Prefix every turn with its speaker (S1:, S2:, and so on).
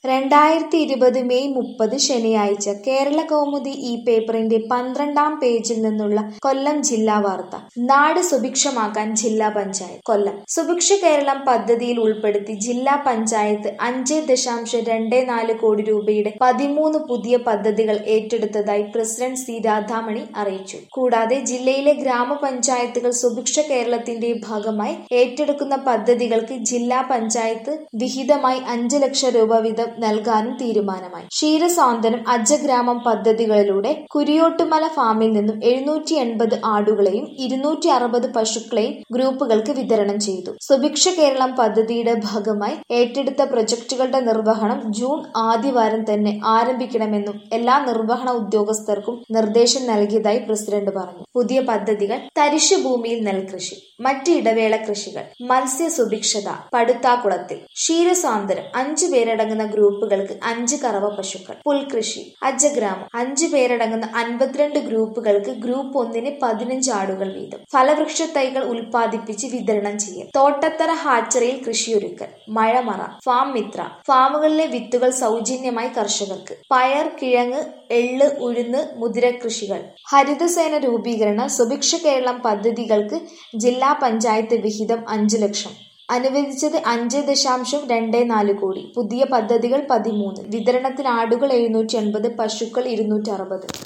S1: രണ്ടായിരത്തി ഇരുപത് മെയ് മുപ്പത് ശനിയാഴ്ച കേരള കൗമുദി ഈ പേപ്പറിന്റെ പന്ത്രണ്ടാം പേജിൽ നിന്നുള്ള കൊല്ലം ജില്ലാ വാർത്ത നാട് സുഭിക്ഷമാക്കാൻ ജില്ലാ പഞ്ചായത്ത് കൊല്ലം സുഭിക്ഷ കേരളം പദ്ധതിയിൽ ഉൾപ്പെടുത്തി ജില്ലാ പഞ്ചായത്ത് അഞ്ച് ദശാംശം രണ്ട് നാല് കോടി രൂപയുടെ പതിമൂന്ന് പുതിയ പദ്ധതികൾ ഏറ്റെടുത്തതായി പ്രസിഡന്റ് സി രാധാമണി അറിയിച്ചു കൂടാതെ ജില്ലയിലെ ഗ്രാമപഞ്ചായത്തുകൾ സുഭിക്ഷ കേരളത്തിന്റെ ഭാഗമായി ഏറ്റെടുക്കുന്ന പദ്ധതികൾക്ക് ജില്ലാ പഞ്ചായത്ത് വിഹിതമായി അഞ്ച് ലക്ഷം രൂപ വീതം നൽകാനും തീരുമാനമായി ക്ഷീരസാന്ത്വനം അജഗ്രാമം പദ്ധതികളിലൂടെ കുരിയോട്ടുമല ഫാമിൽ നിന്നും എഴുന്നൂറ്റി എൺപത് ആടുകളെയും ഇരുന്നൂറ്റി അറുപത് പശുക്കളെയും ഗ്രൂപ്പുകൾക്ക് വിതരണം ചെയ്തു സുഭിക്ഷ കേരളം പദ്ധതിയുടെ ഭാഗമായി ഏറ്റെടുത്ത പ്രൊജക്ടുകളുടെ നിർവഹണം ജൂൺ ആദ്യവാരം തന്നെ ആരംഭിക്കണമെന്നും എല്ലാ നിർവഹണ ഉദ്യോഗസ്ഥർക്കും നിർദ്ദേശം നൽകിയതായി പ്രസിഡന്റ് പറഞ്ഞു പുതിയ പദ്ധതികൾ തരിശു ഭൂമിയിൽ നെൽകൃഷി മറ്റ് ഇടവേള കൃഷികൾ മത്സ്യ സുഭിക്ഷത പടുത്താക്കുളത്തിൽ ക്ഷീരസാന്ത്വനം അഞ്ചു പേരടങ്ങുന്ന ഗ്രൂപ്പുകൾക്ക് അഞ്ച് കറവ പശുക്കൾ പുൽകൃഷി അജഗ്രാമം അഞ്ചു പേരടങ്ങുന്ന അൻപത്തിരണ്ട് ഗ്രൂപ്പുകൾക്ക് ഗ്രൂപ്പ് ഒന്നിന് പതിനഞ്ച് ആടുകൾ വീതം ഫലവൃക്ഷ തൈകൾ ഉൽപ്പാദിപ്പിച്ച് വിതരണം ചെയ്യൽ തോട്ടത്തറ ഹാച്ചറിയിൽ കൃഷിയൊരുക്കൽ മഴമറ ഫാം മിത്ര ഫാമുകളിലെ വിത്തുകൾ സൗജന്യമായി കർഷകർക്ക് പയർ കിഴങ്ങ് എള്ള് ഉഴുന്ന് മുതിര കൃഷികൾ ഹരിതസേന രൂപീകരണം സുഭിക്ഷ കേരളം പദ്ധതികൾക്ക് ജില്ലാ പഞ്ചായത്ത് വിഹിതം അഞ്ചു ലക്ഷം അനുവദിച്ചത് അഞ്ച് ദശാംശം രണ്ട് നാല് കോടി പുതിയ പദ്ധതികൾ പതിമൂന്ന് വിതരണത്തിന് ആടുകൾ എഴുന്നൂറ്റി എൺപത് പശുക്കൾ ഇരുന്നൂറ്റി അറുപത്